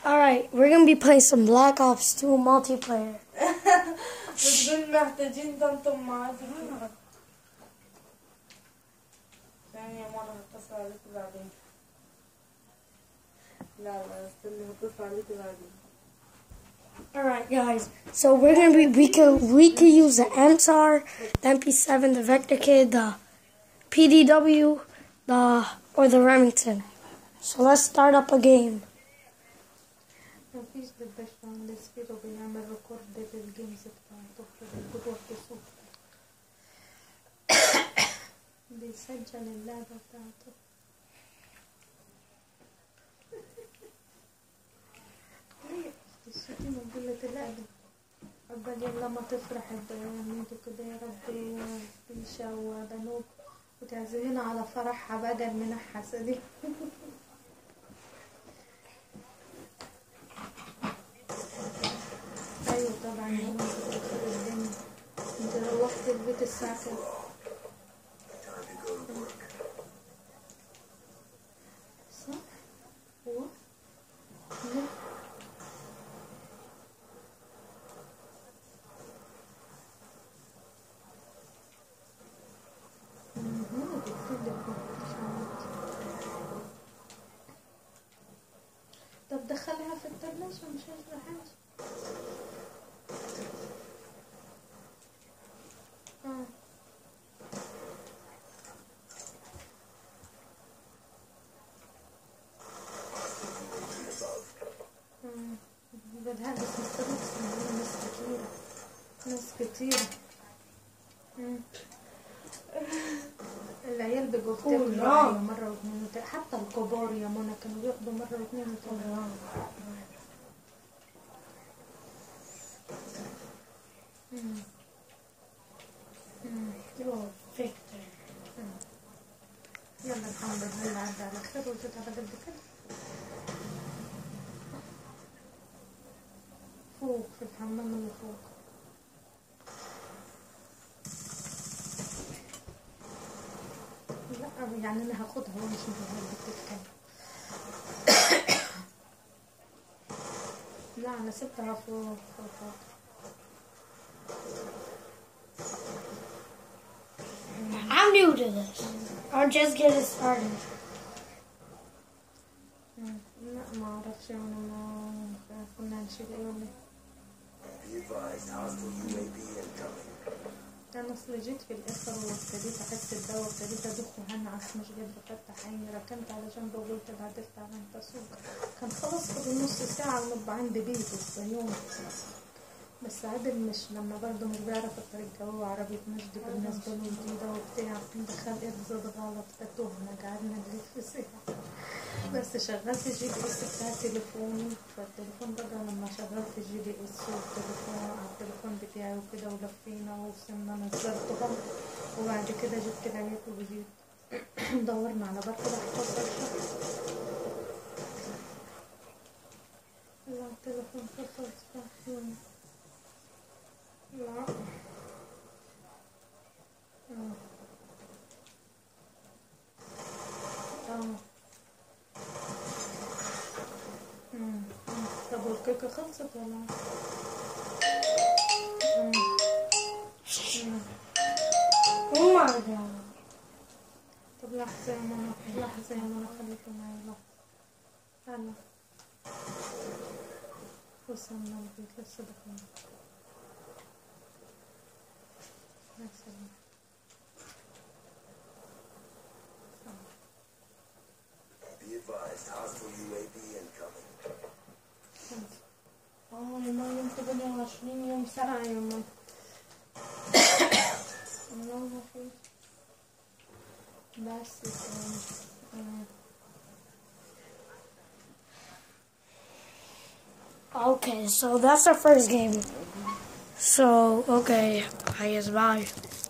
Alright, we're gonna be playing some Black Ops 2 multiplayer. بتقول محتاجين طمطم معاك ثانية مرة هتصل عليك بعدين لا لا استني هتصل عليك بعدين Alright, guys. So we're gonna be we could we could use the MSR, the MP7, the Vector Kid, the PDW, the or the Remington. So let's start up a game. مفيش بالباشمهندس كده بيعمل ريكورد للجيمز بتاعته بالجدول الصوت بيسجل اللعبة بتاعته الشتيمة قلة الأدب عقبال يلا ما تفرح انتوا كده يا ربي بيشا وبنوك وتعزمينا على فرحها بقى المنحسة دي ايوه طبعا يا ماما بتدخل الدنيا انت روحت البيت الساعة كام؟ صح؟ هو؟ لا. مهم، بتفيد الكمبيوتر. طب دخلها في التلاجة مش هيجرى حاجة آه. مم. بدها بس مستغرب اسمها ناس كتيرة ناس كتيرة مم. العيال بيجوا بتاكلوا معايا مرة واثنين وتلاتة حتى الكبار يا منى كانوا بياخدوا مرة واثنين وثلاثة مم. مم. Oh, Victor. يلا الحمد لله عدى على خير وجيت على قد كده فوق في الحمام اللي فوق لا يعني انا هاخدها وامشي بيها اللي بتتكلم لا انا سبتها فوق فوق فوق I'm new to this. I'll just get it started. مم. لا ما اعرفش انا ما كنا نشيل ايه ولا إيه. Be advised, hostile UAV incoming. انا اصل جيت في الاخر وابتديت احس الدواء ابتديت ادخ وهنعس مش قادره افتح عيني ركنت على جنب وقلت بعدلت على التسوق كان خلاص فاضل نص ساعه ونبقى عند بيته في يوم بس عادل مش لما برضه مش بيعرف الطريق هو عربية مجدي بالنسبة له جديدة وبتاع دخل ارزاد غلط فتوهنا قعدنا نلف ساعة بس شغلت الجي بي اس بتاع تليفوني فالتليفون بقى لما شغلت الجي بي اس والتليفون على التليفون بتاعي وكده ولفينا ووصلنا نزلتهم وبعد كده جبت العيال وجيت دورنا على بر كده احفظ لا التليفون فصلت لا اه اه مم. مم. طب والكيكة خلصت ولا؟ مم. مم. Oh my god. طب لحظة يا ماما لحظة يا ماما خليكي معايا لحظة هلا وصلنا البيت لسه دخلنا يا سلام Be advised, hostile UAV incoming. اه يا ماما يوم 28 يوم سرعة يا ماما الله ما في بس كان Okay, so that's our first game. So, okay, I guess bye.